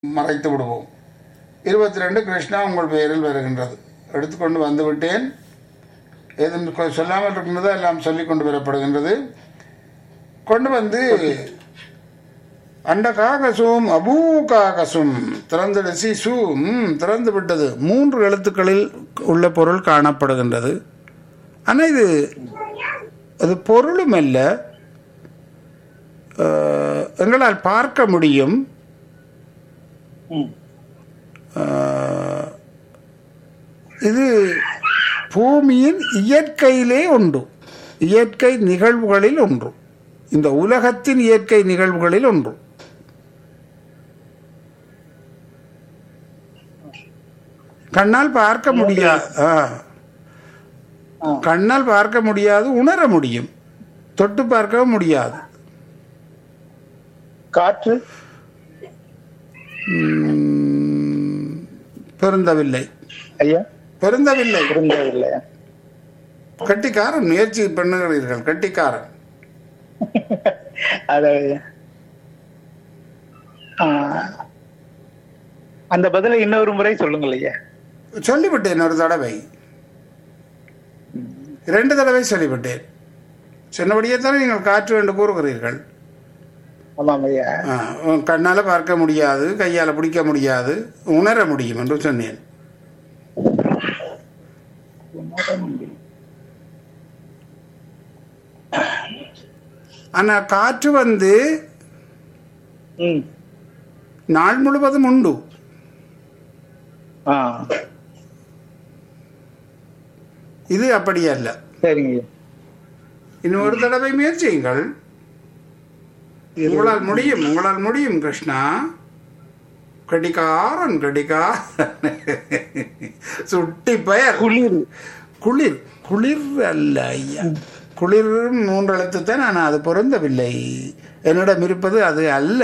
மறைத்து விடுவோம் இருபத்தி ரெண்டு கிருஷ்ணா உங்கள் பெயரில் வருகின்றது எடுத்துக்கொண்டு வந்து விட்டேன் ஏதும் கொ- சொல்லாமல் இருக்கின்றதோ எல்லாம் சொல்லிக் கொண்டு வரப்படுகின்றது கொண்டு வந்து அண்ட காகசும் அபூ காகசும் திறந்துடுசி சு ம், திறந்து விட்டது மூன்று எழுத்துக்களில் உள்ள பொருள் காணப்படுகின்றது ஆனால் இது அது பொருளும் அல்ல அஹ், எங்களால் பார்க்க முடியும் ம். அஹ், இது பூமியின் இயற்கையிலே ஒன்று இயற்கை நிகழ்வுகளில் ஒன்று இந்த உலகத்தின் இயற்கை நிகழ்வுகளில் ஒன்று கண்ணால் பார்க்க முடியாது ஆ. ஆ. கண்ணால் பார்க்க முடியாது உணர முடியும் தொட்டு பார்க்கவும் முடியாது காற்று ம், பொருந்தவில்லை ஐயா பொருந்தவில்லை புரிந்ததில்லை கட்டிக்காரன் முயற்சி பண்ணுகிறீர்கள் கட்டிக்காரன் அதாவது ஆ, அந்த பதிலை இன்னொரு முறை சொல்லுங்கள் ஐயா சொல்லிவிட்டேன் ஒரு தடவை இரண்டு தடவை சொல்லிவிட்டேன் சொன்னபடியே தானே நீங்கள் காற்று என்று கூறுகிறீர்கள் ஆமாம் ஐயா ஆ, கண்ணால் பார்க்க முடியாது கையால் பிடிக்க முடியாது உணர முடியும் என்று சொன்னேன் ஆனால் காற்று வந்து ம் நாள் முழுவதும் உண்டு ஆ இது அப்படி அல்ல சரிங்க ஐயா இன்னும் ஒரு தடவை முயற்சியுங்கள் உங்களால் முடியும் உங்களால் முடியும் கிருஷ்ணா கடிகாரன் கடிகாரன் சுட்டி பெயர் குளிர் குளிர் குளிர் அல்ல ஐயா குளிர் மூன்று எழுத்து தான் நான் அது பொருந்தவில்லை என்னிடம் இருப்பது அது அல்ல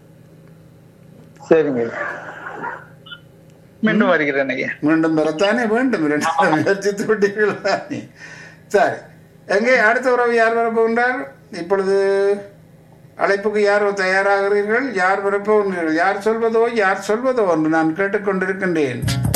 சரிங்க ஐயா மீண்டும் வருகிறேன் ஐயா மீண்டும் பெறத்தானே வேண்டும் இரண்டு முயற்சித்து விட்டீர்கள் தானே சரி எங்கே அடுத்த உறவு யார் வரப்போகின்றார் இப்பொழுது அழைப்புக்கு யார் தயாராகிறீர்கள் யார் வரப்போகிறீர்கள் யார் சொல்வதோ யார் சொல்வதோ என்று நான் கேட்டுக்கொண்டிருக்கின்றேன்